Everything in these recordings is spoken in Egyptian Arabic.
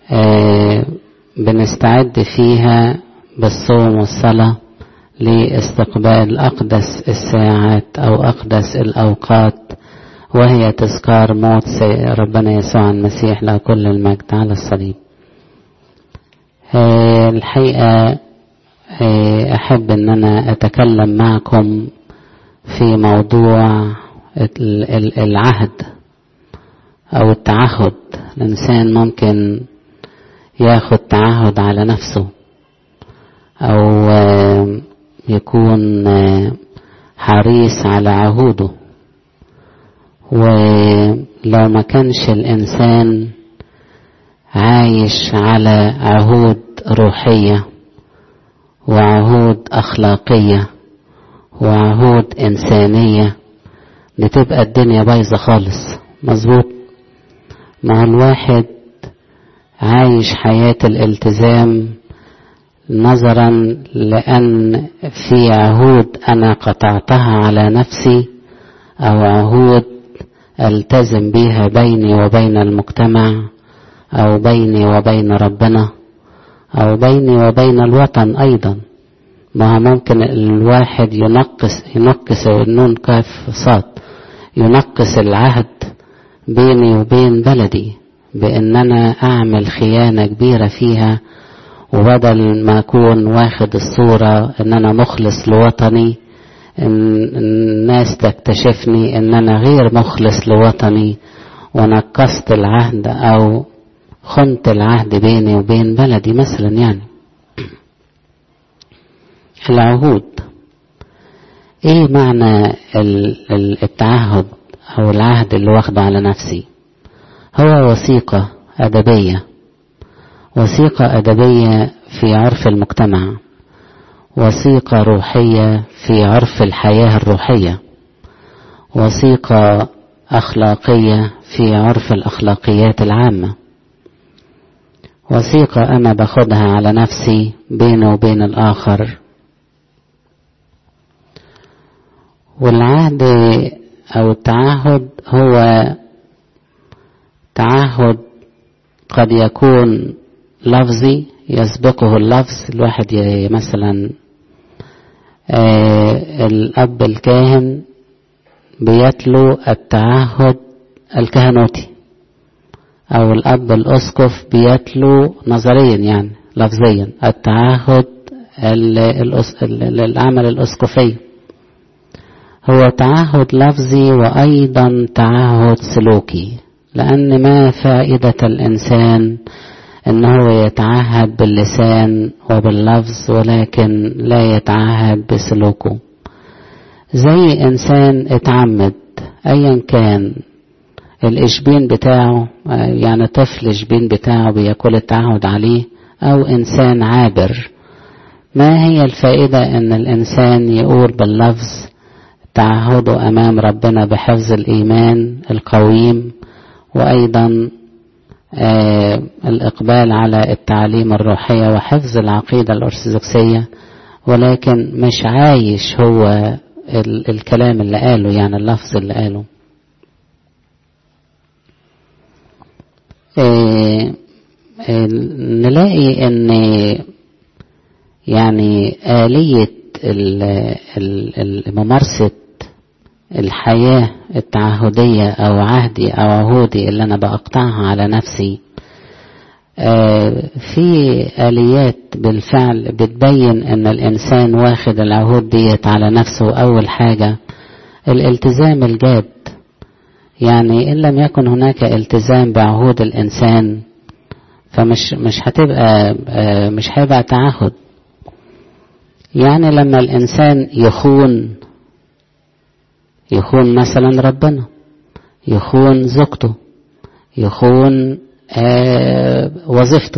آه بنستعد فيها بالصوم والصلاة لاستقبال أقدس الساعات أو أقدس الأوقات وهي تذكار موت ربنا يسوع المسيح له كل المجد على الصليب آه الحقيقة آه أحب أن أنا أتكلم معكم في موضوع العهد أو التعهد الإنسان ممكن ياخد تعهد على نفسه أو يكون حريص على عهوده ولو ما كانش الإنسان عايش على عهود روحية وعهود أخلاقية وعهود إنسانية بتبقى الدنيا بايظة خالص مظبوط مع الواحد عايش حياة الالتزام نظرا لأن في عهود أنا قطعتها على نفسي أو عهود ألتزم بها بيني وبين المجتمع أو بيني وبين ربنا أو بيني وبين الوطن أيضا ما ممكن الواحد ينقص ينقص النون كاف صاد ينقص العهد بيني وبين بلدي بأن أنا أعمل خيانة كبيرة فيها وبدل ما أكون واخد الصورة أن أنا مخلص لوطني إن الناس تكتشفني أن أنا غير مخلص لوطني ونقصت العهد أو خنت العهد بيني وبين بلدي مثلا يعني العهود ايه معنى التعهد او العهد اللي واخده على نفسي هو وثيقة أدبية وثيقة أدبية في عرف المجتمع وثيقة روحية في عرف الحياة الروحية وثيقة أخلاقية في عرف الأخلاقيات العامة وثيقة أنا باخدها على نفسي بيني وبين الآخر والعهد أو التعهد هو تعهد قد يكون لفظي يسبقه اللفظ الواحد مثلا آه الأب الكاهن بيتلو التعهد الكهنوتي أو الأب الأسقف بيتلو نظريا يعني لفظيا التعهد العمل الأسقفي هو تعهد لفظي وأيضا تعهد سلوكي لأن ما فائدة الإنسان أنه يتعهد باللسان وباللفظ ولكن لا يتعهد بسلوكه زي إنسان اتعمد أيا كان الإشبين بتاعه يعني طفل الإشبين بتاعه بياكل التعهد عليه أو إنسان عابر ما هي الفائدة أن الإنسان يقول باللفظ تعهده أمام ربنا بحفظ الإيمان القويم وأيضا آه الإقبال على التعليم الروحية وحفظ العقيدة الأرثوذكسية ولكن مش عايش هو ال الكلام اللي قاله يعني اللفظ اللي قاله آه آه نلاقي ان يعني آلية ممارسة الحياة التعهدية أو عهدي أو عهودي اللي أنا بقطعها على نفسي في آليات بالفعل بتبين أن الإنسان واخد العهود ديت على نفسه أول حاجة الالتزام الجاد يعني إن لم يكن هناك التزام بعهود الإنسان فمش مش هتبقى مش هيبقى تعهد يعني لما الإنسان يخون يخون مثلا ربنا يخون زوجته يخون آه وظيفته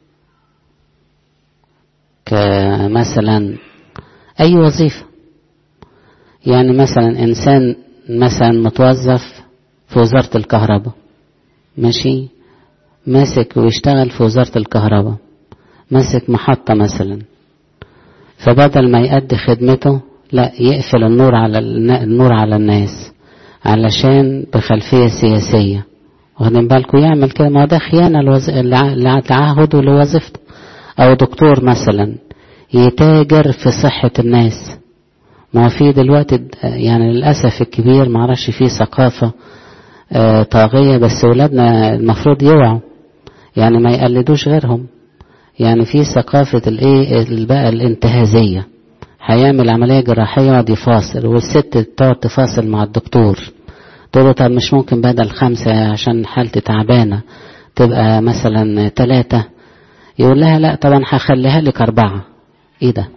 كمثلا أي وظيفة يعني مثلا إنسان مثلا متوظف في وزارة الكهرباء ماشي ماسك ويشتغل في وزارة الكهرباء ماسك محطة مثلا فبدل ما يأدي خدمته لا يقفل النور على النور على الناس علشان بخلفية سياسية واخدين بالكم يعمل كده ما ده خيانة لوز... لعهده لوظيفته أو دكتور مثلا يتاجر في صحة الناس ما هو في دلوقتي يعني للأسف الكبير معرفش فيه ثقافة آه طاغية بس ولادنا المفروض يوعوا يعني ما يقلدوش غيرهم يعني في ثقافة الايه بقى الانتهازية هيعمل عملية جراحية يقعد يفاصل والست تقعد تفاصل مع الدكتور تقول له طب مش ممكن بدل خمسة عشان حالتي تعبانة تبقى مثلا ثلاثة يقول لها لا طبعا هخليها لك أربعة إيه ده؟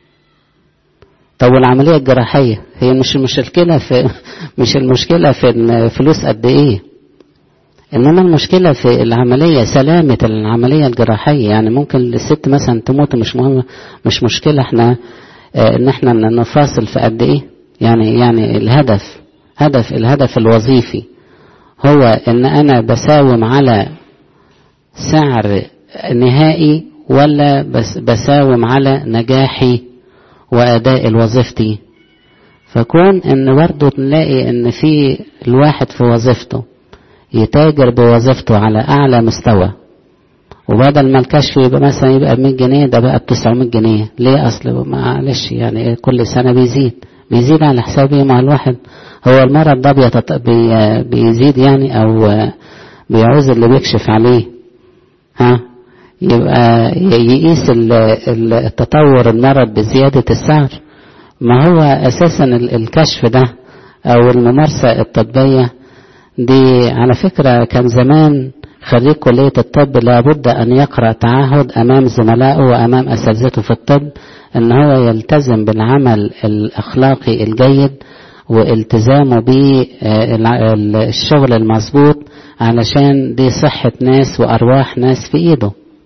طب والعملية الجراحية هي مش المشكلة في مش المشكلة في الفلوس قد إيه؟ إنما المشكلة في العملية سلامة العملية الجراحية يعني ممكن الست مثلا تموت مش مهم مش مشكلة إحنا آه إن إحنا نفاصل في قد إيه؟ يعني يعني الهدف هدف الهدف الوظيفي هو ان انا بساوم على سعر نهائي ولا بس بساوم على نجاحي واداء وظيفتي فكون ان برضه نلاقي ان في الواحد في وظيفته يتاجر بوظيفته على اعلى مستوى وبدل ما الكشف يبقى مثلا يبقى ب 100 جنيه ده بقى ب 900 جنيه ليه اصل معلش يعني كل سنه بيزيد بيزيد على حساب ايه مع الواحد هو المرض ده بيتط... بي... بيزيد يعني او بيعوز اللي بيكشف عليه ها يبقى يقيس التطور المرض بزيادة السعر ما هو أساسا الكشف ده أو الممارسة الطبية دي على فكرة كان زمان خريج كلية الطب لابد أن يقرأ تعهد أمام زملائه وأمام أساتذته في الطب أن هو يلتزم بالعمل الأخلاقي الجيد والتزامه بالشغل المظبوط علشان دي صحة ناس وأرواح ناس في إيده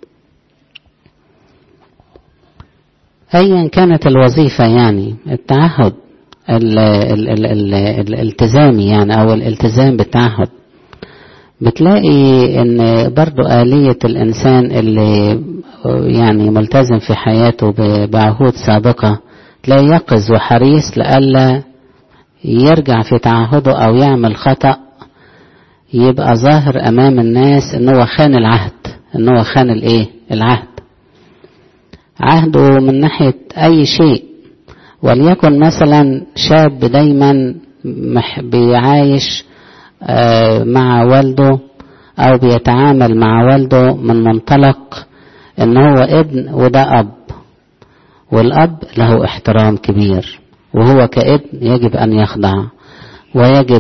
أيا كانت الوظيفة يعني التعهد ال ال ال ال الالتزامي يعني أو الالتزام بالتعهد بتلاقي ان برضو آلية الإنسان اللي يعني ملتزم في حياته بعهود سابقة تلاقي يقظ وحريص لألا يرجع في تعهده أو يعمل خطأ يبقى ظاهر أمام الناس إن هو خان العهد إن هو خان الإيه؟ العهد عهده من ناحية أي شيء وليكن مثلا شاب دايما بيعايش مع والده أو بيتعامل مع والده من منطلق إن هو ابن وده أب والأب له احترام كبير وهو كابن يجب أن يخضع ويجب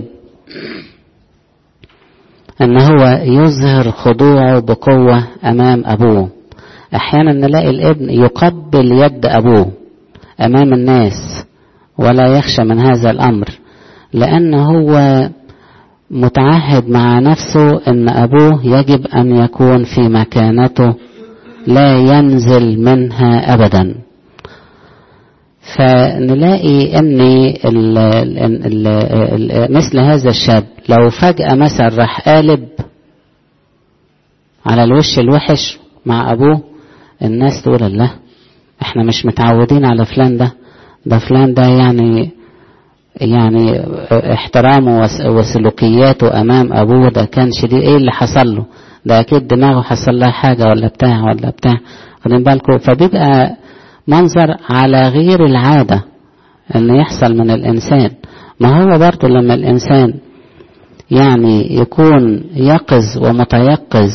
أن هو يظهر خضوعه بقوة أمام أبوه أحيانا نلاقي الابن يقبل يد أبوه أمام الناس ولا يخشى من هذا الأمر لأن هو متعهد مع نفسه أن أبوه يجب أن يكون في مكانته لا ينزل منها أبدا فنلاقي ان ال ال ال مثل هذا الشاب لو فجأة مثلا راح قالب على الوش الوحش مع ابوه الناس تقول الله احنا مش متعودين على فلان ده ده فلان ده يعني يعني احترامه وسلوكياته امام ابوه ده كان شديد ايه اللي حصل له ده اكيد دماغه حصل لها حاجه ولا بتاع ولا بتاع واخدين بالكم فبيبقى منظر على غير العادة أن يحصل من الإنسان ما هو برضه لما الإنسان يعني يكون يقظ ومتيقظ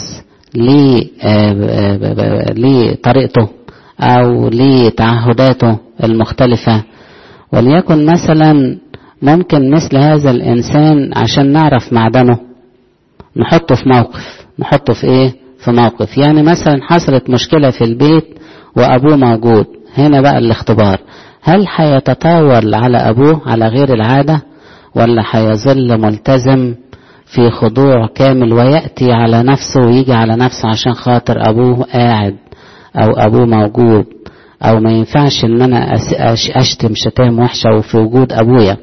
لطريقته أو لتعهداته المختلفة وليكن مثلا ممكن مثل هذا الإنسان عشان نعرف معدنه نحطه في موقف نحطه في إيه في موقف يعني مثلا حصلت مشكلة في البيت وأبوه موجود هنا بقى الاختبار هل هيتطاول على أبوه على غير العادة ولا هيظل ملتزم في خضوع كامل ويأتي على نفسه ويجي على نفسه عشان خاطر أبوه قاعد أو أبوه موجود أو ما ينفعش إن أنا أشتم شتام وحشة وفي وجود أبويا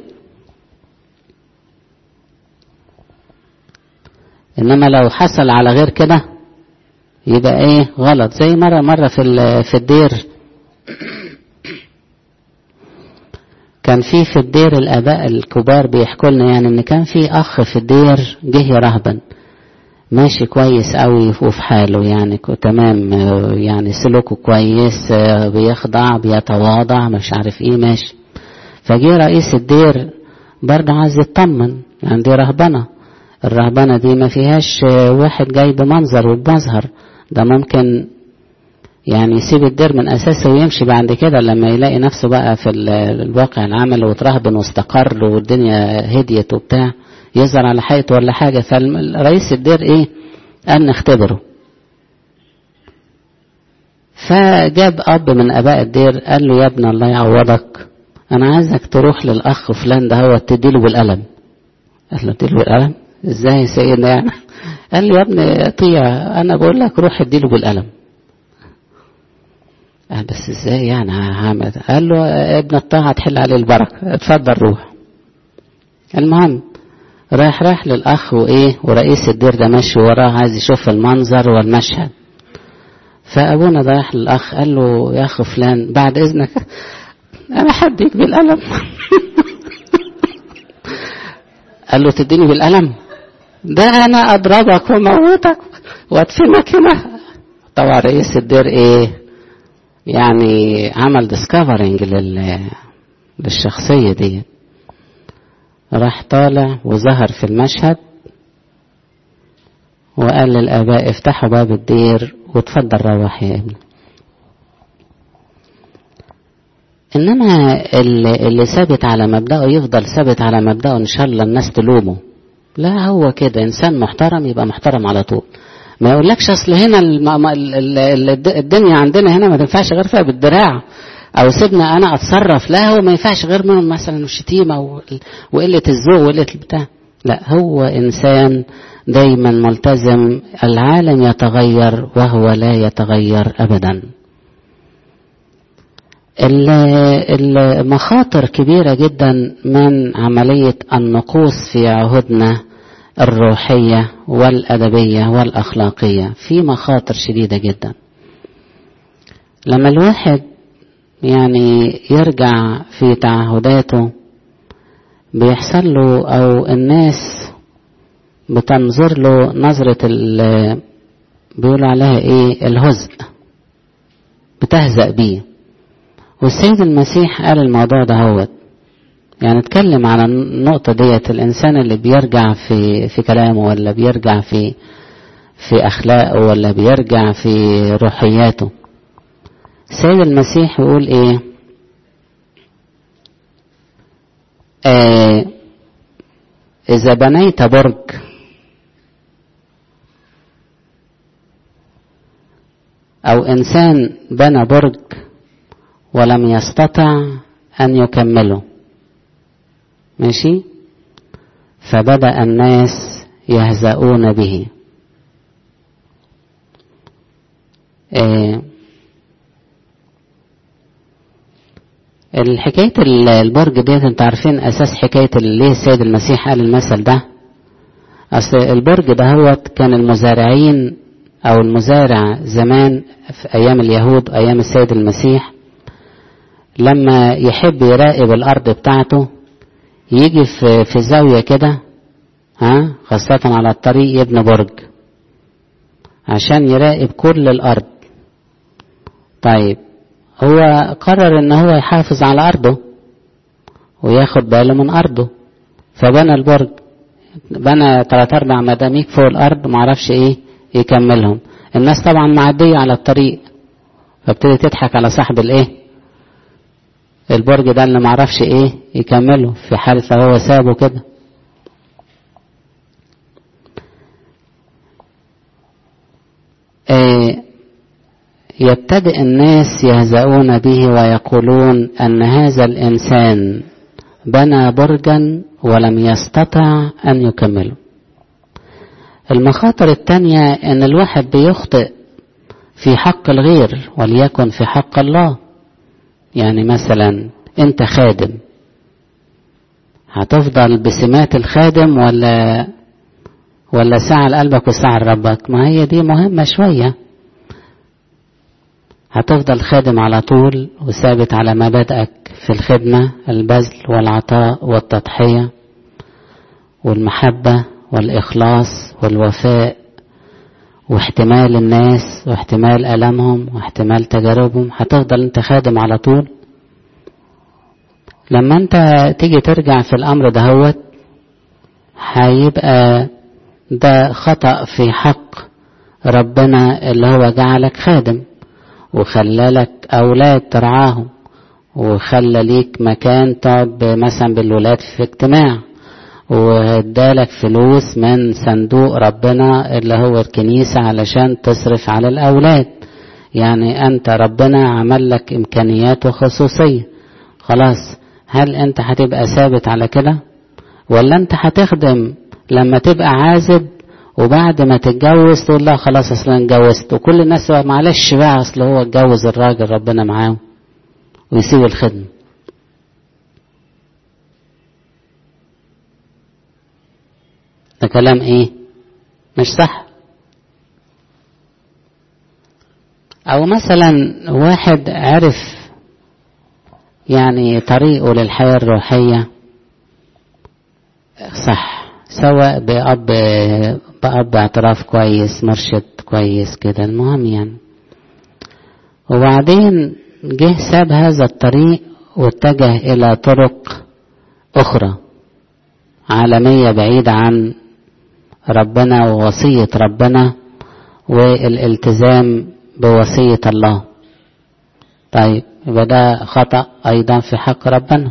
إنما لو حصل على غير كده يبقى إيه غلط زي مرة مرة في في الدير كان في في الدير الآباء الكبار بيحكوا لنا يعني إن كان في أخ في الدير جه يرهبن ماشي كويس قوي وفي حاله يعني تمام يعني سلوكه كويس بيخضع بيتواضع مش عارف ايه ماشي فجه رئيس الدير برضه عايز يطمن يعني دي رهبنة الرهبنة دي ما فيهاش واحد جاي بمنظر وبمظهر ده ممكن يعني يسيب الدير من اساسه ويمشي بعد كده لما يلاقي نفسه بقى في الواقع العمل وترهبن واستقر والدنيا هديت وبتاع يظهر على حقيقته ولا حاجة فالرئيس الدير ايه قال نختبره فجاب اب من اباء الدير قال له يا ابن الله يعوضك انا عايزك تروح للاخ فلان ده هو تديله بالقلم قال له اديله بالقلم ازاي يا سيدنا يعني قال له يا ابني طيع انا بقول لك روح اديله بالقلم قال بس ازاي يعني هعمل قال له ابن الطاعة تحل عليه البركة اتفضل روح المهم رايح راح للأخ وإيه ورئيس الدير ده ماشي وراه عايز يشوف المنظر والمشهد فأبونا ده راح للأخ قال له يا أخ فلان بعد إذنك أنا حديك بالقلم قال له تديني بالقلم ده أنا أضربك وموتك وأدفنك هنا طبعا رئيس الدير إيه يعني عمل ديسكفرنج لل للشخصية دي راح طالع وظهر في المشهد وقال للآباء افتحوا باب الدير وتفضل روح يا ابني إنما اللي ثابت على مبدأه يفضل ثابت على مبدأه إن شاء الله الناس تلومه لا هو كده إنسان محترم يبقى محترم على طول ما يقولكش أصل هنا الدنيا عندنا هنا ما تنفعش غير فيها بالدراع او سيبنا انا اتصرف لا هو ما ينفعش غير منهم مثلا الشتيمه وقله الذوق وقله البتاع لا هو انسان دايما ملتزم العالم يتغير وهو لا يتغير ابدا المخاطر كبيره جدا من عمليه النقوص في عهودنا الروحيه والادبيه والاخلاقيه في مخاطر شديده جدا لما الواحد يعني يرجع في تعهداته بيحصل له او الناس بتنظر له نظرة بيقولوا عليها ايه الهزء بتهزأ بيه والسيد المسيح قال الموضوع ده هوت يعني اتكلم على النقطة ديت الإنسان اللي بيرجع في في كلامه ولا بيرجع في في أخلاقه ولا بيرجع في روحياته السيد المسيح يقول ايه آه اذا بنيت برج او انسان بنى برج ولم يستطع ان يكمله ماشي فبدا الناس يهزؤون به آه الحكاية البرج ديت انتوا عارفين اساس حكاية ليه السيد المسيح قال المثل ده اصل البرج ده هو كان المزارعين او المزارع زمان في ايام اليهود وايام السيد المسيح لما يحب يراقب الارض بتاعته يجي في في زاوية كده ها خاصة على الطريق يبني برج عشان يراقب كل الارض طيب هو قرر ان هو يحافظ على ارضه وياخد باله من ارضه فبنى البرج بنى تلات اربع مداميك فوق الارض معرفش ايه يكملهم الناس طبعا معدية على الطريق فابتدي تضحك على صاحب الايه البرج ده اللي معرفش ايه يكمله في حالة لو هو سابه كده إيه يبتدئ الناس يهزؤون به ويقولون أن هذا الإنسان بنى برجا ولم يستطع أن يكمله المخاطر الثانية أن الواحد بيخطئ في حق الغير وليكن في حق الله يعني مثلا أنت خادم هتفضل بسمات الخادم ولا ولا ساعة لقلبك وساعة لربك ما هي دي مهمة شوية هتفضل خادم على طول وثابت على مبادئك في الخدمة البذل والعطاء والتضحية والمحبة والإخلاص والوفاء واحتمال الناس واحتمال ألمهم واحتمال تجاربهم هتفضل انت خادم على طول لما انت تيجي ترجع في الأمر دهوت هيبقى ده خطأ في حق ربنا اللي هو جعلك خادم وخلالك أولاد ترعاهم وخلى ليك مكان تقعد مثلا بالولاد في اجتماع وادالك فلوس من صندوق ربنا اللي هو الكنيسة علشان تصرف على الأولاد يعني أنت ربنا عمل لك إمكانيات وخصوصية خلاص هل أنت هتبقى ثابت على كده ولا أنت هتخدم لما تبقى عازب وبعد ما تتجوز تقول لا خلاص اصلا اتجوزت وكل الناس معلش بقى اصل هو اتجوز الراجل ربنا معاه ويسيب الخدمه ده كلام ايه مش صح او مثلا واحد عرف يعني طريقه للحياة الروحية صح سواء بأب بأب اعتراف كويس مرشد كويس كده المهم يعني وبعدين جه ساب هذا الطريق واتجه إلى طرق أخرى عالمية بعيدة عن ربنا ووصية ربنا والالتزام بوصية الله طيب يبقى ده خطأ أيضا في حق ربنا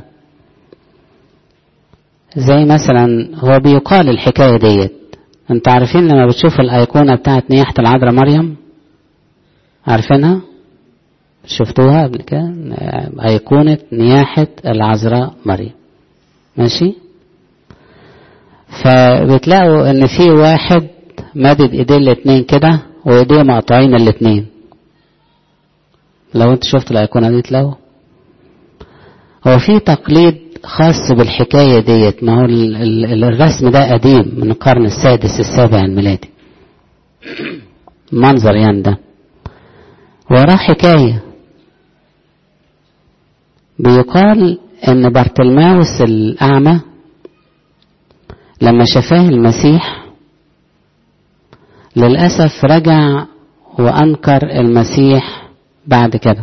زي مثلا هو بيقال الحكاية ديت انت عارفين لما بتشوف الأيقونة بتاعت نياحة العذراء مريم عارفينها شفتوها قبل كده أيقونة نياحة العذراء مريم ماشي فبتلاقوا ان في واحد مادد ايديه الاتنين كده وايديه مقطوعين الاتنين لو انت شفت الايقونه دي تلاقوا هو في تقليد خاص بالحكاية ديت ما هو الرسم ده قديم من القرن السادس السابع الميلادي منظر يعني ده وراه حكاية بيقال ان بارتلماوس الأعمى لما شافاه المسيح للأسف رجع وأنكر المسيح بعد كده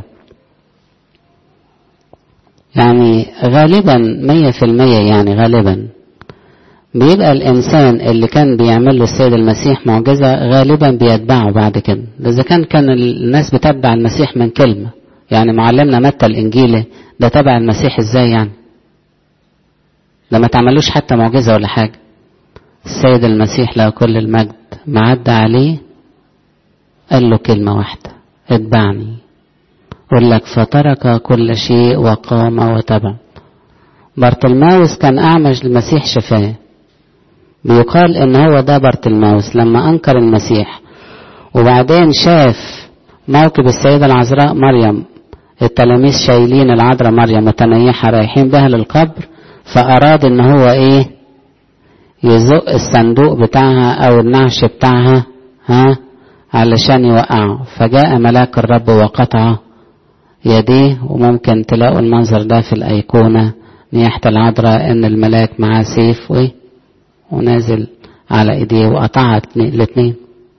يعني غالبا مية في المية يعني غالبا بيبقى الإنسان اللي كان بيعمل له السيد المسيح معجزة غالبا بيتبعه بعد كده إذا كان كان الناس بتتبع المسيح من كلمة يعني معلمنا متى الإنجيلي ده تبع المسيح إزاي يعني ده ما تعملوش حتى معجزة ولا حاجة السيد المسيح له كل المجد ما عدى عليه قال له كلمة واحدة اتبعني يقول لك فترك كل شيء وقام وتبع بارتلماوس كان أعمج المسيح شفاه بيقال إن هو ده بارتلماوس لما أنكر المسيح وبعدين شاف موكب السيدة العذراء مريم التلاميذ شايلين العذراء مريم متنيحة رايحين بها للقبر فأراد إن هو إيه يزق الصندوق بتاعها أو النعش بتاعها ها علشان يوقعه فجاء ملاك الرب وقطعه يديه وممكن تلاقوا المنظر ده في الأيقونة نياحة العذراء إن الملاك معاه سيف وإيه ونازل على إيديه وقطعها الاتنين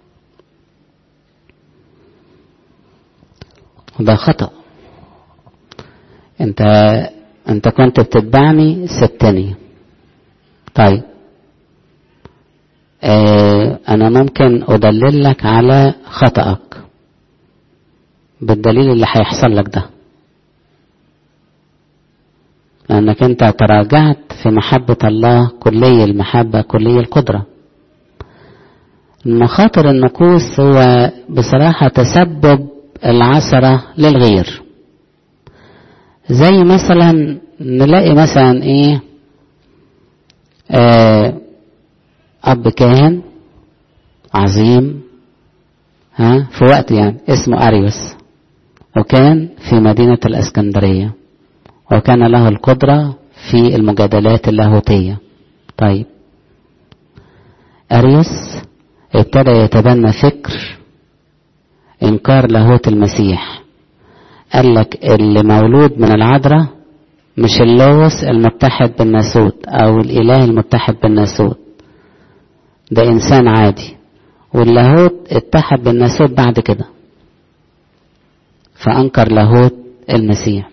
ده خطأ أنت أنت كنت بتتبعني سبتني طيب آه أنا ممكن أدلل لك على خطأك بالدليل اللي هيحصل لك ده لأنك أنت تراجعت في محبة الله كلي المحبة كلي القدرة مخاطر النقوص هو بصراحة تسبب العثرة للغير زي مثلا نلاقي مثلا ايه آه أب كاهن عظيم ها في وقت يعني اسمه أريوس وكان في مدينة الإسكندرية وكان له القدرة في المجادلات اللاهوتية طيب أريوس ابتدى يتبنى فكر إنكار لاهوت المسيح قال لك اللي مولود من العذراء مش اللوث المتحد بالناسوت أو الإله المتحد بالناسوت ده إنسان عادي واللاهوت اتحد بالناسوت بعد كده فأنكر لاهوت المسيح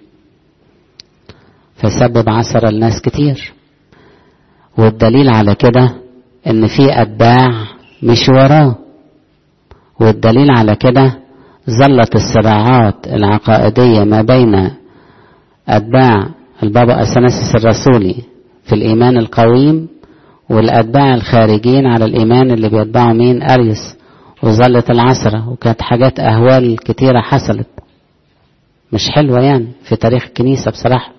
فسبب عثرة لناس كتير والدليل على كده ان في اتباع مش وراه والدليل على كده ظلت الصراعات العقائدية ما بين أتباع البابا أثناسيس الرسولي في الإيمان القويم والأتباع الخارجين على الإيمان اللي بيتبعوا مين أريس وظلت العصرة وكانت حاجات أهوال كتيرة حصلت مش حلوة يعني في تاريخ الكنيسة بصراحة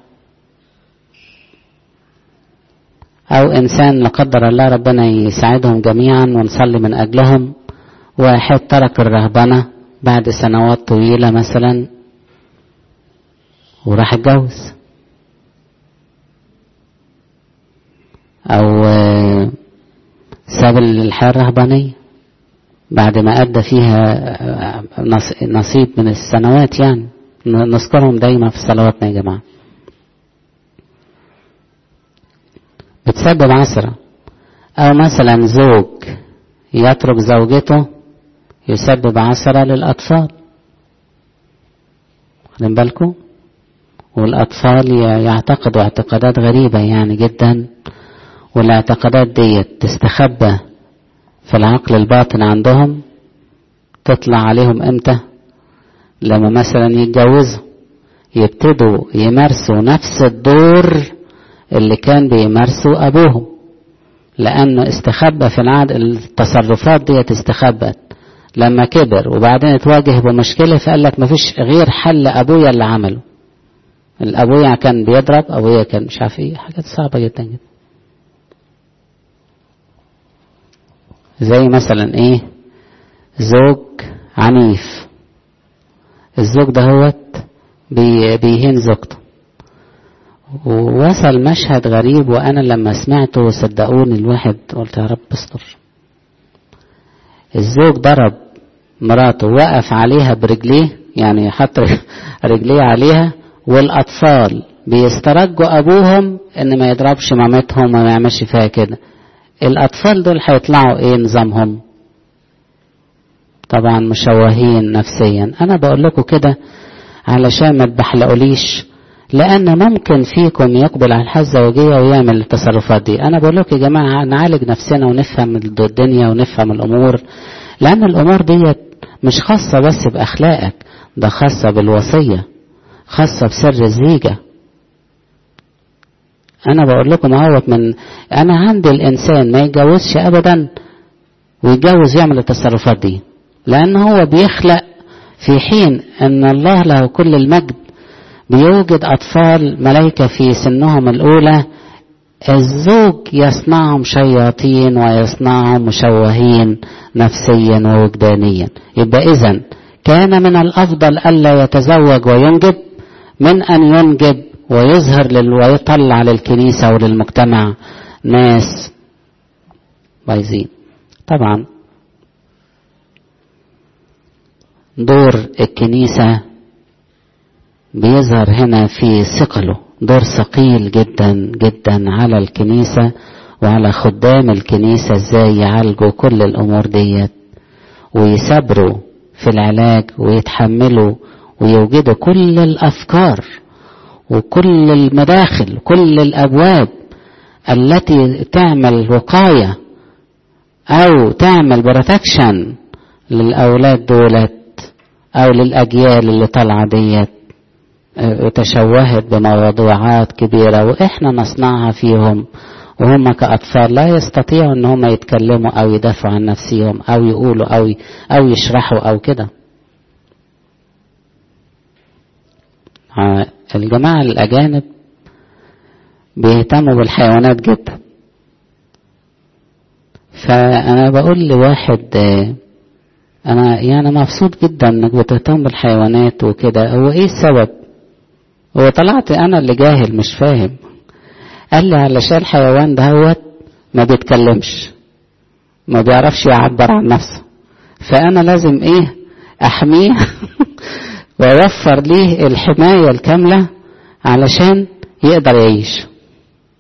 أو إنسان لا قدر الله ربنا يساعدهم جميعا ونصلي من أجلهم واحد ترك الرهبنة بعد سنوات طويلة مثلا وراح اتجوز أو ساب الحياة الرهبانية بعد ما أدى فيها نصيب من السنوات يعني نذكرهم دايما في صلواتنا يا جماعة بتسبب عثرة أو مثلا زوج يترك زوجته يسبب عثرة للأطفال واخدين بالكم والأطفال يعتقدوا اعتقادات غريبة يعني جدا والاعتقادات دي تستخبى في العقل الباطن عندهم تطلع عليهم امتى لما مثلا يتجوزوا يبتدوا يمارسوا نفس الدور اللي كان بيمارسوا ابوهم لانه استخبى في العاد التصرفات دي استخبت لما كبر وبعدين اتواجه بمشكله فقال لك مفيش غير حل ابويا اللي عمله الابويا كان بيضرب ابويا كان مش عارف ايه حاجات صعبه جدا جدا زي مثلا ايه زوج عنيف الزوج ده هوت بي بيهين زوجته ووصل مشهد غريب وانا لما سمعته صدقوني الواحد قلت يا رب استر الزوج ضرب مراته وقف عليها برجليه يعني حط رجليه عليها والاطفال بيسترجوا ابوهم ان ما يضربش مامتهم وما يعملش فيها كده الاطفال دول هيطلعوا ايه نظامهم طبعا مشوهين نفسيا انا بقول لكم كده علشان ما تبحلقوليش لان ممكن فيكم يقبل على الحياه الزوجيه ويعمل التصرفات دي انا بقول لكم يا جماعه نعالج نفسنا ونفهم الدنيا ونفهم الامور لان الامور دي مش خاصه بس باخلاقك ده خاصه بالوصيه خاصه بسر الزيجه انا بقول لكم اهوت من انا عندي الانسان ما يتجوزش ابدا ويتجوز يعمل التصرفات دي لان هو بيخلق في حين ان الله له كل المجد بيوجد اطفال ملائكه في سنهم الاولى الزوج يصنعهم شياطين ويصنعهم مشوهين نفسيا ووجدانيا يبقى اذا كان من الافضل الا يتزوج وينجب من ان ينجب ويظهر لل... ويطلع للكنيسة وللمجتمع ناس بايظين طبعا دور الكنيسة بيظهر هنا في ثقله دور ثقيل جدا جدا على الكنيسة وعلى خدام الكنيسة ازاي يعالجوا كل الامور ديت ويثابروا في العلاج ويتحملوا ويوجدوا كل الافكار وكل المداخل كل الابواب التي تعمل وقايه او تعمل بروتكشن للاولاد دولت او للاجيال اللي طالعه ديت تشوهت بموضوعات كبيره واحنا نصنعها فيهم وهم كأطفال لا يستطيعوا ان هم يتكلموا او يدافعوا عن نفسهم او يقولوا او او يشرحوا او كده الجماعة الأجانب بيهتموا بالحيوانات جدا فأنا بقول لواحد أنا يعني مبسوط جدا إنك بتهتم بالحيوانات وكده هو إيه السبب؟ هو طلعت أنا اللي جاهل مش فاهم قال لي علشان الحيوان دهوت ما بيتكلمش ما بيعرفش يعبر عن نفسه فأنا لازم إيه أحميه ويوفر ليه الحماية الكاملة علشان يقدر يعيش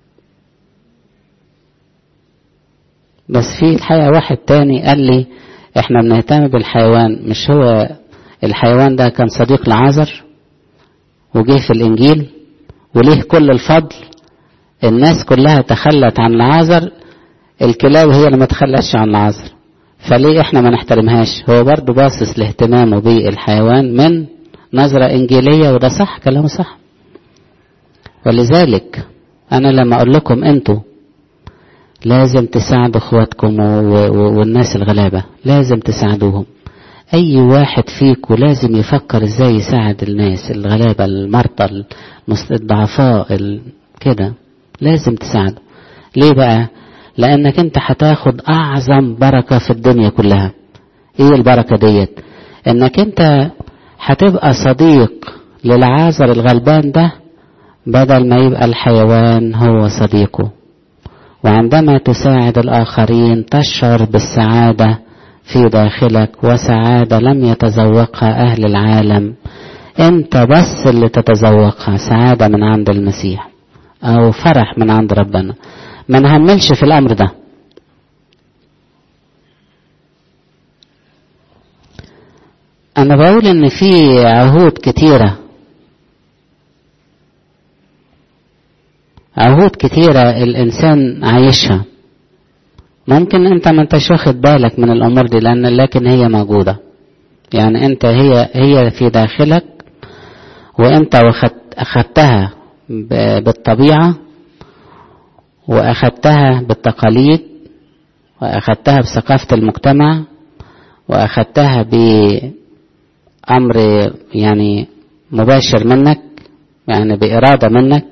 بس في الحقيقة واحد تاني قال لي احنا بنهتم بالحيوان مش هو الحيوان ده كان صديق لعازر وجه في الانجيل وليه كل الفضل الناس كلها تخلت عن لعازر الكلاب هي اللي ما تخلتش عن لعازر فليه احنا ما نحترمهاش هو برضه باصص لاهتمامه بالحيوان من نظرة انجيلية وده صح كلامه صح ولذلك انا لما اقول لكم انتوا لازم تساعدوا اخواتكم والناس الغلابة لازم تساعدوهم اي واحد فيكم لازم يفكر ازاي يساعد الناس الغلابة المرضى الضعفاء كده لازم تساعده ليه بقى لانك انت هتاخد اعظم بركة في الدنيا كلها ايه البركة ديت انك انت هتبقى صديق للعازر الغلبان ده بدل ما يبقى الحيوان هو صديقه وعندما تساعد الآخرين تشعر بالسعادة في داخلك وسعادة لم يتذوقها أهل العالم أنت بس اللي تتذوقها سعادة من عند المسيح أو فرح من عند ربنا ما نهملش في الأمر ده أنا بقول إن في عهود كتيرة عهود كتيرة الإنسان عايشها ممكن أنت ما أنتش واخد بالك من الأمور دي لأن لكن هي موجودة يعني أنت هي هي في داخلك وأنت أخدتها بالطبيعة وأخدتها بالتقاليد وأخدتها بثقافة المجتمع وأخدتها بأمر يعني مباشر منك يعني بإرادة منك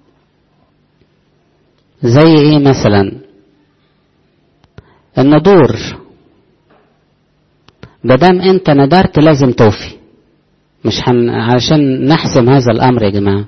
زي ايه مثلا الندور مادام انت ندرت لازم توفي مش حن... عشان نحسم هذا الامر يا جماعه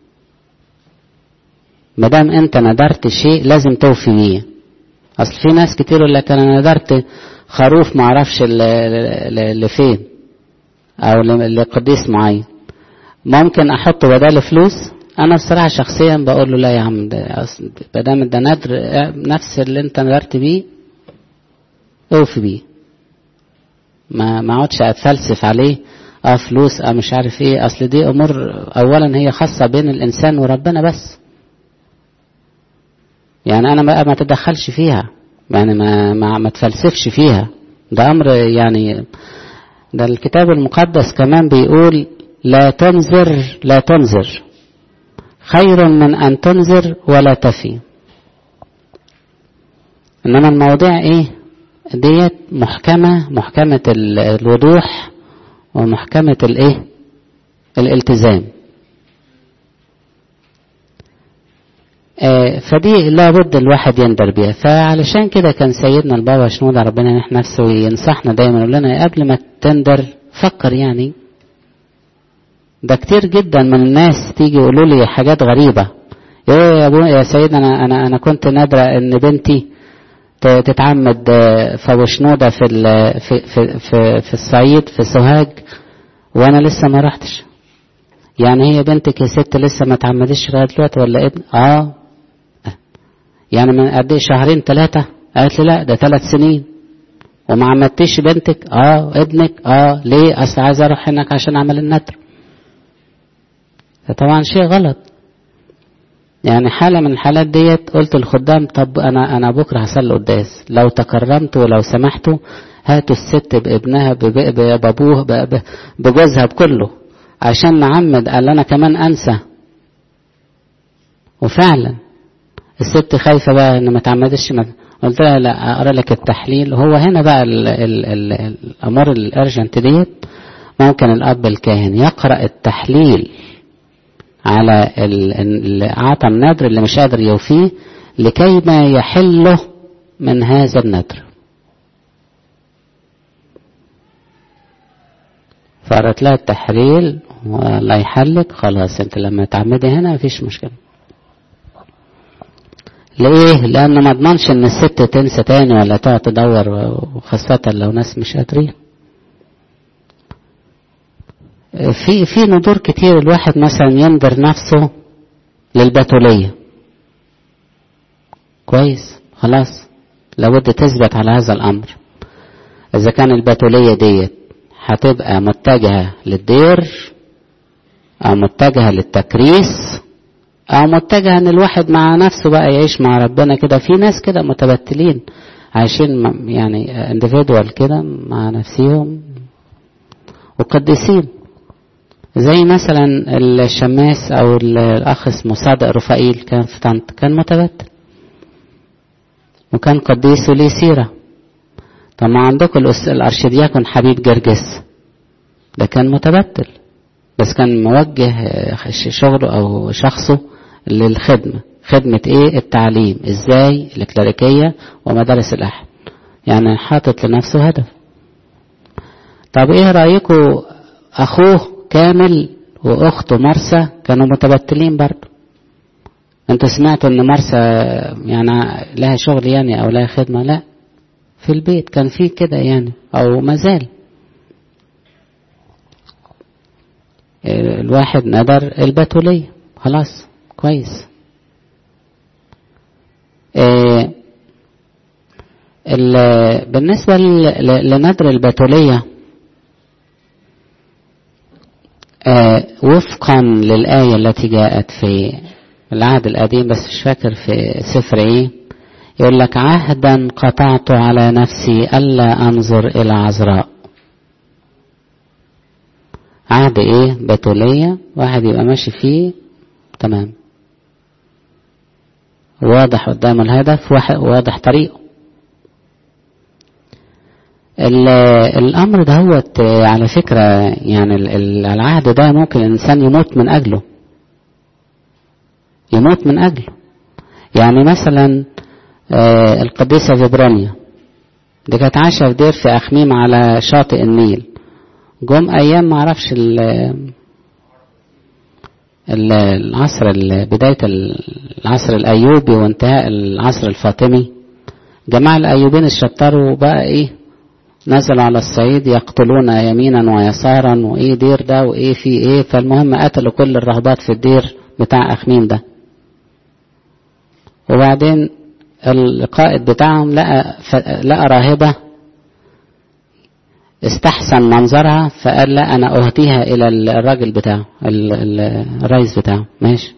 مادام انت ندرت شيء لازم توفي بيه اصل في ناس كتير يقول لك انا ندرت خروف معرفش اللي فين او لقديس معين ممكن احطه بدل فلوس انا بصراحه شخصيا بقول له لا يا عم ده اصل ما دام ده ندر نفس اللي انت ندرت بيه اوفي بيه ما ما اقعدش اتفلسف عليه اه فلوس اه مش عارف ايه اصل دي امور اولا هي خاصه بين الانسان وربنا بس يعني انا ما ما تدخلش فيها يعني ما ما, ما تفلسفش فيها ده امر يعني ده الكتاب المقدس كمان بيقول لا تنذر لا تنذر خير من أن تنذر ولا تفي إنما المواضيع إيه ديت محكمة محكمة الوضوح ومحكمة الإيه الالتزام آه فدي لابد الواحد يندر بيها فعلشان كده كان سيدنا البابا شنودة ربنا ينح نفسه ينصحنا دايما يقول لنا قبل ما تندر فكر يعني ده كتير جدا من الناس تيجي يقولوا لي حاجات غريبة يا ابو يا سيدنا انا انا انا كنت نادرة ان بنتي تتعمد في وشنودة في في في في, في الصعيد في سوهاج وانا لسه ما رحتش يعني هي بنتك يا ست لسه ما اتعمدتش لغايه دلوقتي ولا ابن اه يعني من قد ايه شهرين ثلاثه قالت لي لا ده ثلاث سنين وما عمدتيش بنتك اه ابنك اه ليه اصل عايز اروح هناك عشان اعمل النتر طبعا شيء غلط يعني حالة من الحالات ديت قلت للخدام طب أنا أنا بكرة هصلي قداس لو تكرمتوا ولو سمحتوا هاتوا الست بابنها بأبوه بجوزها بكله عشان نعمد قال أنا كمان أنسى وفعلا الست خايفة بقى إن ما تعمدش قلت لها لا أقرأ لك التحليل هو هنا بقى ال ال ال الأمور الأرجنت ديت ممكن الأب الكاهن يقرأ التحليل على اللي أعطى النذر اللي مش قادر يوفيه لكي ما يحله من هذا النذر فقرأت لها التحليل والله يحلك خلاص انت لما تعمدي هنا مفيش مشكلة ليه؟ لأن ما اضمنش إن الست تنسى تاني ولا تقعد تدور وخاصة لو ناس مش قادرين. في في ندور كتير الواحد مثلا ينذر نفسه للبتولية كويس خلاص لابد تثبت على هذا الأمر إذا كان البتولية ديت هتبقى متجهة للدير أو متجهة للتكريس أو متجهة إن الواحد مع نفسه بقى يعيش مع ربنا كده في ناس كده متبتلين عايشين يعني اندفيدوال كده مع نفسهم وقديسين زي مثلا الشماس او الاخ اسمه صادق رفائيل كان في طنط كان متبتل وكان قديس وليه سيرة طب ما عندكم الارشدياكون حبيب جرجس ده كان متبتل بس كان موجه شغله او شخصه للخدمة خدمة ايه التعليم ازاي الكلاريكية ومدارس الاحد يعني حاطط لنفسه هدف طب ايه رأيكم اخوه كامل واخته مرسى كانوا متبتلين برضه انتوا سمعتوا ان مرسى يعني لها شغل يعني او لها خدمة لا في البيت كان في كده يعني او مازال الواحد ندر البتولية خلاص كويس بالنسبة لندر البتولية وفقا للآية التي جاءت في العهد القديم بس مش فاكر في سفر ايه يقول لك عهدا قطعت على نفسي ألا أنظر إلى عذراء عهد ايه بتولية واحد يبقى ماشي فيه تمام واضح قدام الهدف واضح طريقه الامر دهوت على فكرة يعني العهد ده ممكن الانسان يموت من اجله يموت من اجله يعني مثلا القديسة فيبرانيا دي كانت عايشة في دير في اخميم على شاطئ النيل جم ايام معرفش العصر بداية العصر الايوبي وانتهاء العصر الفاطمي جماعة الايوبيين اشتروا بقى ايه نزلوا على الصعيد يقتلون يمينا ويسارا وايه دير ده وايه في ايه فالمهم قتلوا كل الرهبات في الدير بتاع اخميم ده وبعدين القائد بتاعهم لقى لقى راهبة استحسن منظرها فقال لا انا اهديها الى الراجل بتاعه الرئيس بتاعه ماشي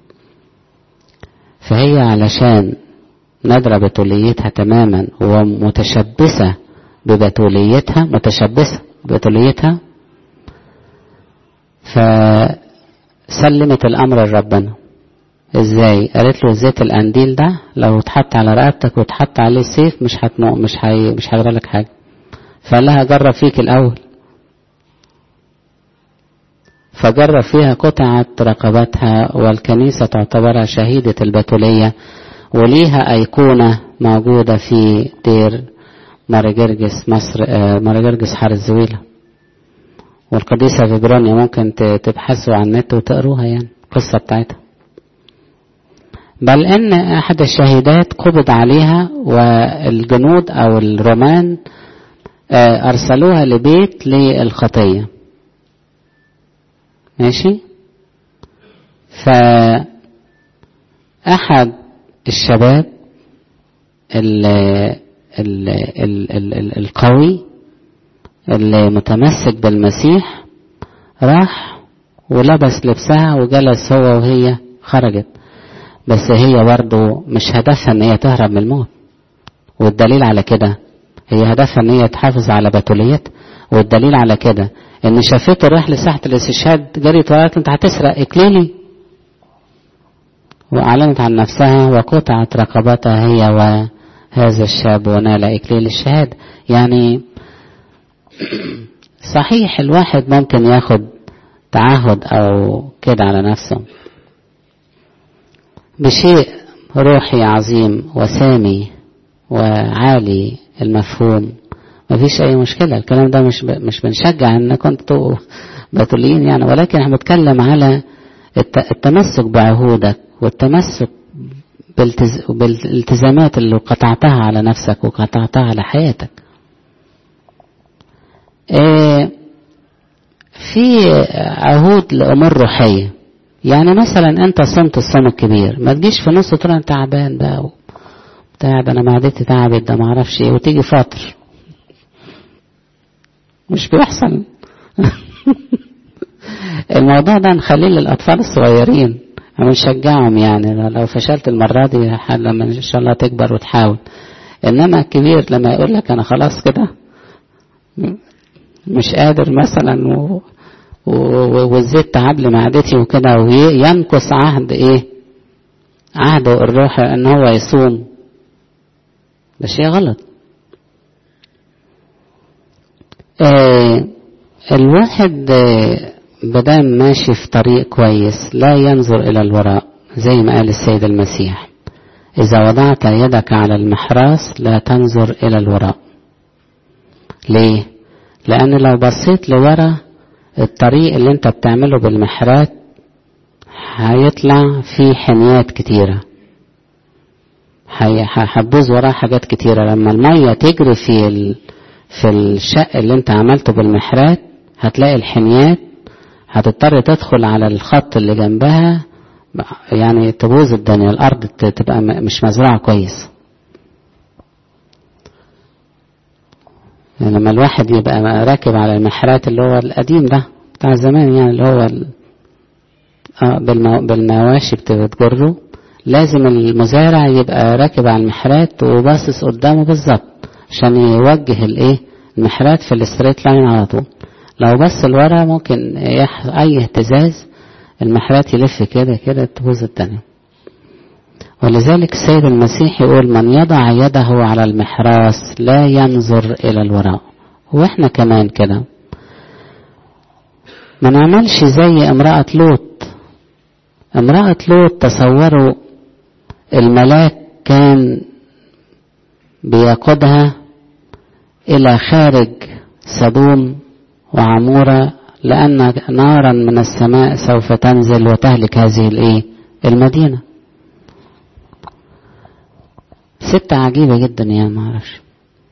فهي علشان نادرة بتوليتها تماما ومتشبثة ببتوليتها متشبثة ببتوليتها فسلمت الأمر لربنا ازاي قالت له زيت القنديل ده لو اتحط على رقبتك واتحط عليه سيف مش هتمو مش هي مش هيجرى لك حاجه فقال لها جرب فيك الاول فجرب فيها قطعت رقبتها والكنيسة تعتبرها شهيدة البتولية وليها أيقونة موجودة في دير مارجرجس مصر مارجرجس حار الزويلة والقديسة فيبرانيا ممكن تبحثوا عن النت وتقروها يعني القصة بتاعتها بل ان احد الشهيدات قبض عليها والجنود او الرومان ارسلوها لبيت للخطية ماشي فاحد الشباب ال ال ال ال القوي اللي متمسك بالمسيح راح ولبس لبسها وجلس هو وهي خرجت بس هي برضه مش هدفها ان هي تهرب من الموت والدليل على كده هي هدفها ان هي تحافظ على بتوليتها والدليل على كده ان شافته رايح لساحه الاستشهاد جريت وقالت انت هتسرق اكليلي واعلنت عن نفسها وقطعت رقبتها هي وهذا الشاب ونال اكليل الشهاده يعني صحيح الواحد ممكن ياخد تعهد او كده على نفسه بشيء روحي عظيم وسامي وعالي المفهوم مفيش اي مشكله الكلام ده مش ب... مش بنشجع ان كنتوا بتوليين يعني ولكن احنا بنتكلم على الت... التمسك بعهودك والتمسك بالتز... بالالتزامات اللي قطعتها على نفسك وقطعتها على حياتك اه في عهود لامور روحيه يعني مثلا انت صمت الصوم الكبير ما تجيش في نص تقول انا تعبان بقى بتاع ده انا معدتي تعبت ده ما اعرفش ايه وتيجي فطر مش بيحصل الموضوع ده نخليه للأطفال الصغيرين ونشجعهم يعني لو فشلت المرة دي لما إن شاء الله تكبر وتحاول إنما الكبير لما يقول لك أنا خلاص كده مش قادر مثلا و... و... والزيت تعب لي معدتي وكده وينقص عهد إيه عهده الروح إن هو يصوم ده شيء غلط آه الواحد آه بدام ماشي في طريق كويس لا ينظر إلى الوراء زي ما قال السيد المسيح إذا وضعت يدك على المحراس لا تنظر إلى الوراء ليه؟ لأن لو بصيت لورا الطريق اللي انت بتعمله بالمحرات هيطلع فيه حنيات كتيرة هتبوظ وراه حاجات كتيرة لما المية تجري في ال... في الشق اللي انت عملته بالمحرات هتلاقي الحنيات هتضطر تدخل على الخط اللي جنبها يعني تبوظ الدنيا الارض تبقى مش مزرعه كويس يعني لما الواحد يبقى راكب على المحرات اللي هو القديم ده بتاع زمان يعني اللي هو بالمواشي بتجره لازم المزارع يبقى راكب على المحرات وباصص قدامه بالظبط عشان يوجه الايه المحرات في الستريت لاين على طول لو بص لورا ممكن اي اهتزاز المحرات يلف كده كده تبوظ الدنيا ولذلك السيد المسيح يقول من يضع يده على المحراس لا ينظر الى الوراء واحنا كمان كده ما نعملش زي امرأة لوط امرأة لوط تصوروا الملاك كان بيقودها إلى خارج سدوم وعمورة لأن نارا من السماء سوف تنزل وتهلك هذه الإيه؟ المدينة. ست عجيبة جدا يعني ما أعرفش.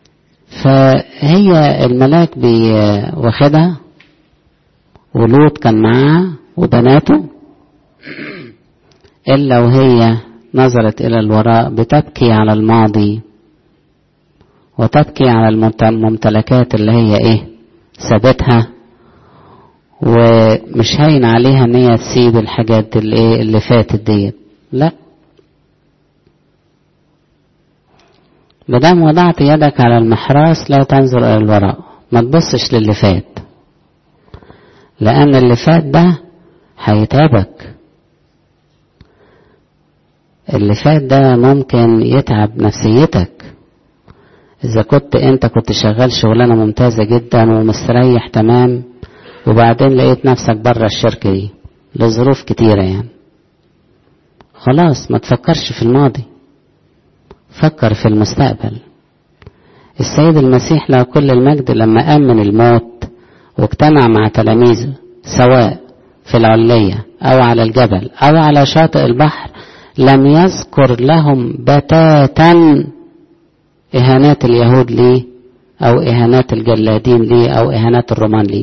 فهي الملاك واخدها ولوط كان معاها وبناته إلا وهي نظرت إلى الوراء بتبكي على الماضي وتبكي على الممتلكات اللي هي إيه سابتها ومش هين عليها ان هي تسيب الحاجات اللي ايه اللي فاتت ديت لا مادام وضعت يدك على المحراس لا تنظر الى الوراء ما تبصش للي فات لان اللي فات ده هيتعبك اللي فات ده ممكن يتعب نفسيتك إذا كنت أنت كنت شغال شغلانة ممتازة جدا ومستريح تمام وبعدين لقيت نفسك بره الشركة دي لظروف كتيرة يعني خلاص ما تفكرش في الماضي فكر في المستقبل السيد المسيح له كل المجد لما أمن الموت واجتمع مع تلاميذه سواء في العلية أو على الجبل أو على شاطئ البحر لم يذكر لهم بتاتا إهانات اليهود ليه أو إهانات الجلادين ليه أو إهانات الرومان ليه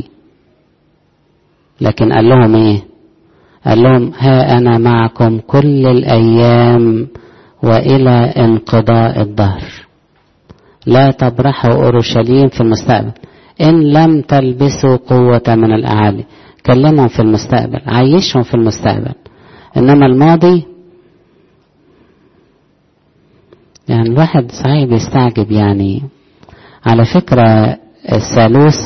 لكن قال لهم إيه قال لهم ها أنا معكم كل الأيام وإلى انقضاء الدهر لا تبرحوا أورشليم في المستقبل إن لم تلبسوا قوة من الأعالي كلمهم في المستقبل عيشهم في المستقبل إنما الماضي يعني الواحد صحيح بيستعجب يعني على فكرة الثالوث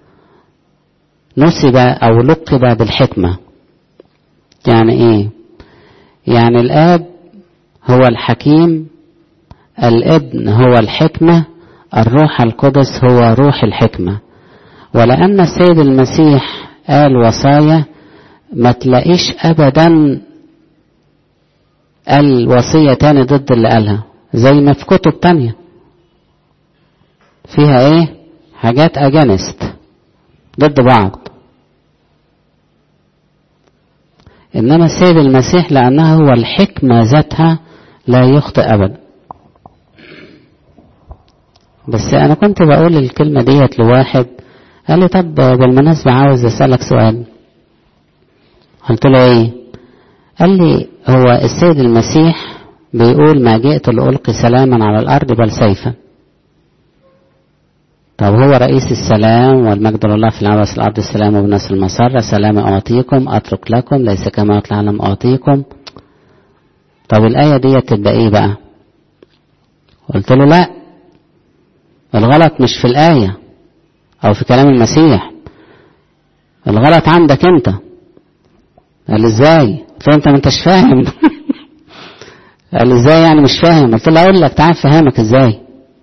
نسب أو لقب بالحكمة يعني إيه يعني الآب هو الحكيم الابن هو الحكمة الروح القدس هو روح الحكمة ولأن السيد المسيح قال وصايا ما تلاقيش أبدا قال وصية تاني ضد اللي قالها زي ما في كتب تانية فيها ايه حاجات اجانست ضد بعض انما السيد المسيح لانه هو الحكمة ذاتها لا يخطئ ابدا بس انا كنت بقول الكلمة ديت لواحد قال لي طب بالمناسبة عاوز اسألك سؤال قلت له ايه قال لي هو السيد المسيح بيقول ما جئت لألقي سلاما على الأرض بل سيفا طب هو رئيس السلام والمجد لله في العباس الأرض السلام وبنصر المسرة سلام أعطيكم أترك لكم ليس كما يطلع العالم أعطيكم طب الآية دي تبقى إيه بقى قلت له لا الغلط مش في الآية أو في كلام المسيح الغلط عندك أنت قال ازاي قلت له انت ما انتش فاهم قال ازاي يعني مش فاهم قلت له اقول لك تعال فهمك ازاي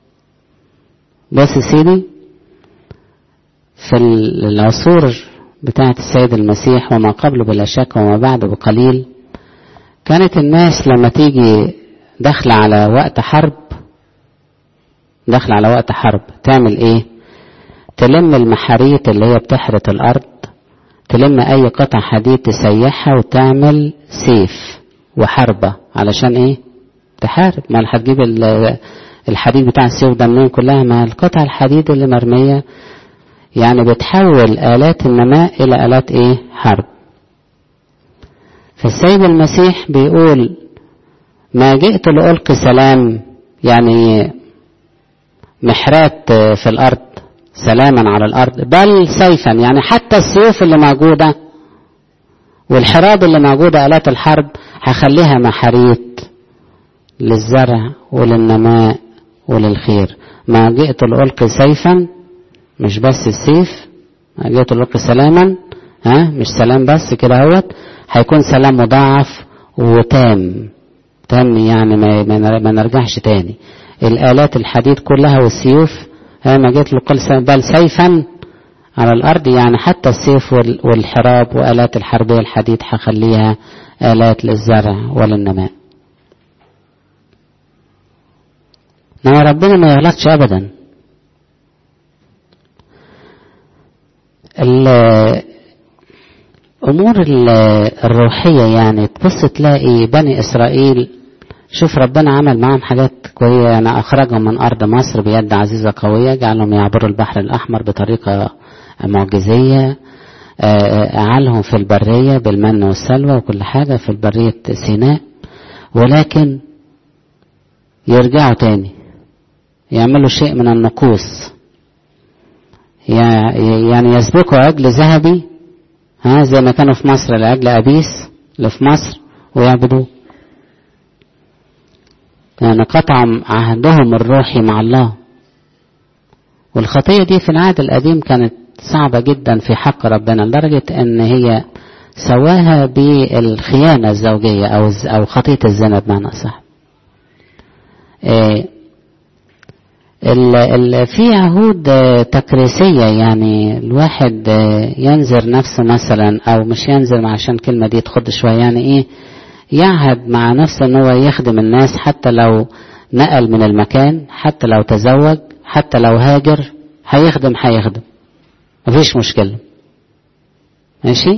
بص يا سيدي في العصور بتاعة السيد المسيح وما قبله بلا شك وما بعده بقليل كانت الناس لما تيجي داخلة على وقت حرب داخلة على وقت حرب تعمل ايه تلم المحاريت اللي هي بتحرث الارض تلم اي قطع حديد تسيحها وتعمل سيف وحربة علشان ايه تحارب ما هتجيب الحديد بتاع السيف ده منين كلها ما القطع الحديد اللي مرمية يعني بتحول آلات النماء إلى آلات إيه حرب فالسيد المسيح بيقول ما جئت لألقي سلام يعني محرات في الأرض سلاما على الأرض بل سيفا يعني حتى السيوف اللي موجودة والحراب اللي موجودة آلات الحرب هخليها محاريت للزرع وللنماء وللخير ما جئت لألقي سيفا مش بس السيف ما جئت لألقي سلاما ها مش سلام بس كده اهوت هيكون سلام مضاعف وتام تام يعني ما, ما نرجعش تاني الآلات الحديد كلها والسيوف ها ما جئت لألقي بل سيفا على الأرض يعني حتى السيف والحراب وآلات الحربية الحديد هخليها آلات للزرع وللنماء انما ربنا ما يغلطش ابدا الامور الروحيه يعني تبص تلاقي بني اسرائيل شوف ربنا عمل معاهم حاجات كويسه يعني اخرجهم من ارض مصر بيد عزيزه قويه جعلهم يعبروا البحر الاحمر بطريقه معجزيه أعالهم في البرية بالمن والسلوى وكل حاجة في البرية سيناء ولكن يرجعوا تاني يعملوا شيء من النقوص يعني يسبقوا عجل ذهبي ها زي ما كانوا في مصر العجل أبيس اللي في مصر ويعبدوه يعني قطعوا عهدهم الروحي مع الله والخطية دي في العهد القديم كانت صعبة جدا في حق ربنا لدرجة ان هي سواها بالخيانة الزوجية او او خطية الزنا بمعنى صح. إيه ال ال في عهود تكريسية يعني الواحد ينذر نفسه مثلا او مش ينذر عشان كلمة دي تخد شوية يعني ايه يعهد مع نفسه ان هو يخدم الناس حتى لو نقل من المكان حتى لو تزوج حتى لو هاجر هيخدم هيخدم مفيش مشكلة ماشي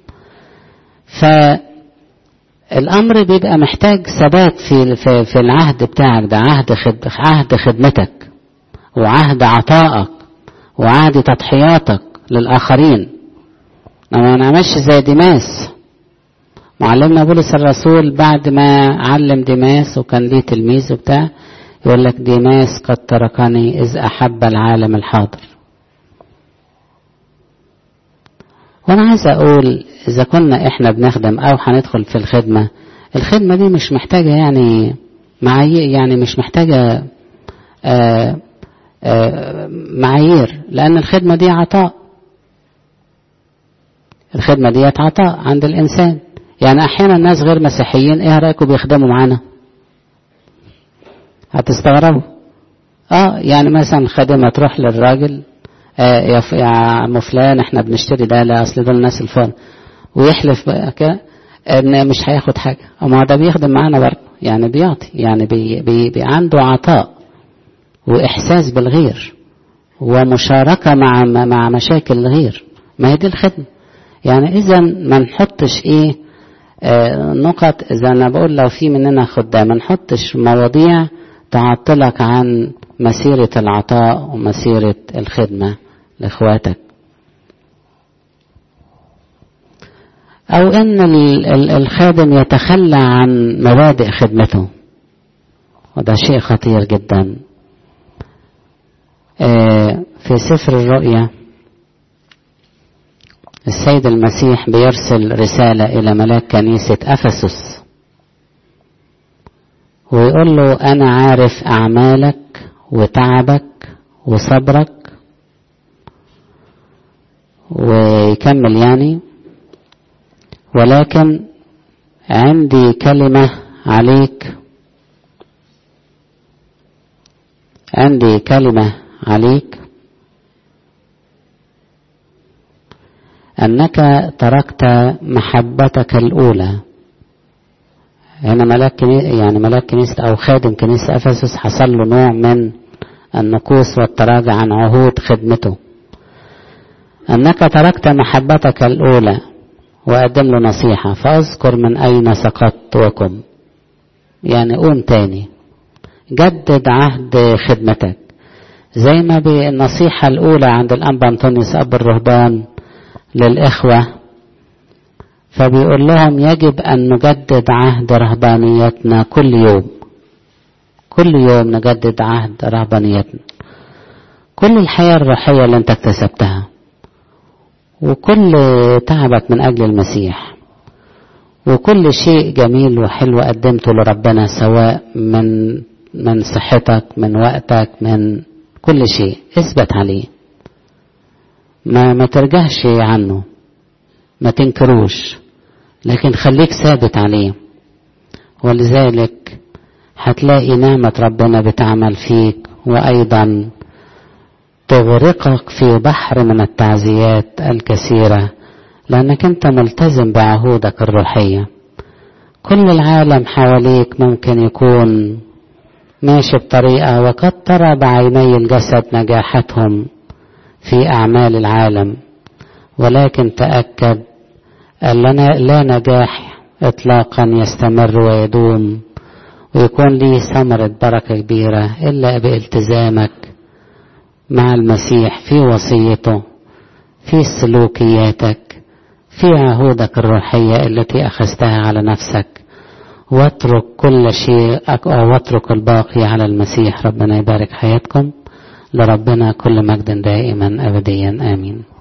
فالأمر بيبقى محتاج ثبات في في, في العهد بتاعك ده عهد خد عهد خدمتك وعهد عطائك وعهد تضحياتك للآخرين ما نعملش زي ديماس معلمنا بولس الرسول بعد ما علم ديماس وكان ليه تلميذ وبتاع يقول لك ديماس قد تركني إذ أحب العالم الحاضر وانا عايز اقول اذا كنا احنا بنخدم او هندخل في الخدمة الخدمة دي مش محتاجة يعني معايير يعني مش محتاجة آآ آآ معايير لان الخدمة دي عطاء الخدمة دي عطاء عند الانسان يعني احيانا الناس غير مسيحيين ايه رايكم بيخدموا معانا هتستغربوا اه يعني مثلا خادمة تروح للراجل آه يا عم فلان احنا بنشتري ده لا اصل دول الناس الفون ويحلف بقى كده ان مش هياخد حاجه اما ده بيخدم معانا برضه يعني بيعطي يعني بي بي بي عنده عطاء واحساس بالغير ومشاركه مع مع مشاكل الغير ما هي دي الخدمه يعني اذا ما نحطش ايه آه نقط اذا انا بقول لو في مننا خدام ما نحطش مواضيع تعطلك عن مسيره العطاء ومسيره الخدمه لاخواتك او ان الخادم يتخلى عن مبادئ خدمته وده شيء خطير جدا في سفر الرؤيا السيد المسيح بيرسل رسالة إلى ملاك كنيسة أفسس ويقول له أنا عارف أعمالك وتعبك وصبرك ويكمل يعني ولكن عندي كلمة عليك عندي كلمة عليك أنك تركت محبتك الأولى هنا ملاك يعني ملاك كنيسة أو خادم كنيسة أفسس حصل له نوع من النقوص والتراجع عن عهود خدمته أنك تركت محبتك الأولى وأقدم له نصيحة فأذكر من أين سقطت وكم يعني قوم تاني جدد عهد خدمتك زي ما بالنصيحة الأولى عند الأنبا أنطونيوس أب الرهبان للإخوة فبيقول لهم يجب أن نجدد عهد رهبانيتنا كل يوم كل يوم نجدد عهد رهبانيتنا كل الحياة الروحية اللي انت اكتسبتها وكل تعبك من أجل المسيح وكل شيء جميل وحلو قدمته لربنا سواء من من صحتك من وقتك من كل شيء اثبت عليه ما ما ترجعش عنه ما تنكروش لكن خليك ثابت عليه ولذلك هتلاقي نعمة ربنا بتعمل فيك وأيضا تغرقك في بحر من التعزيات الكثيرة لأنك أنت ملتزم بعهودك الروحية كل العالم حواليك ممكن يكون ماشي بطريقة وقد ترى بعيني الجسد نجاحتهم في أعمال العالم ولكن تأكد أن لا نجاح إطلاقا يستمر ويدوم ويكون ليه ثمرة بركة كبيرة إلا بالتزامك مع المسيح في وصيته في سلوكياتك في عهودك الروحية التي أخذتها على نفسك واترك كل شيء أو واترك الباقي على المسيح ربنا يبارك حياتكم لربنا كل مجد دائما أبديا آمين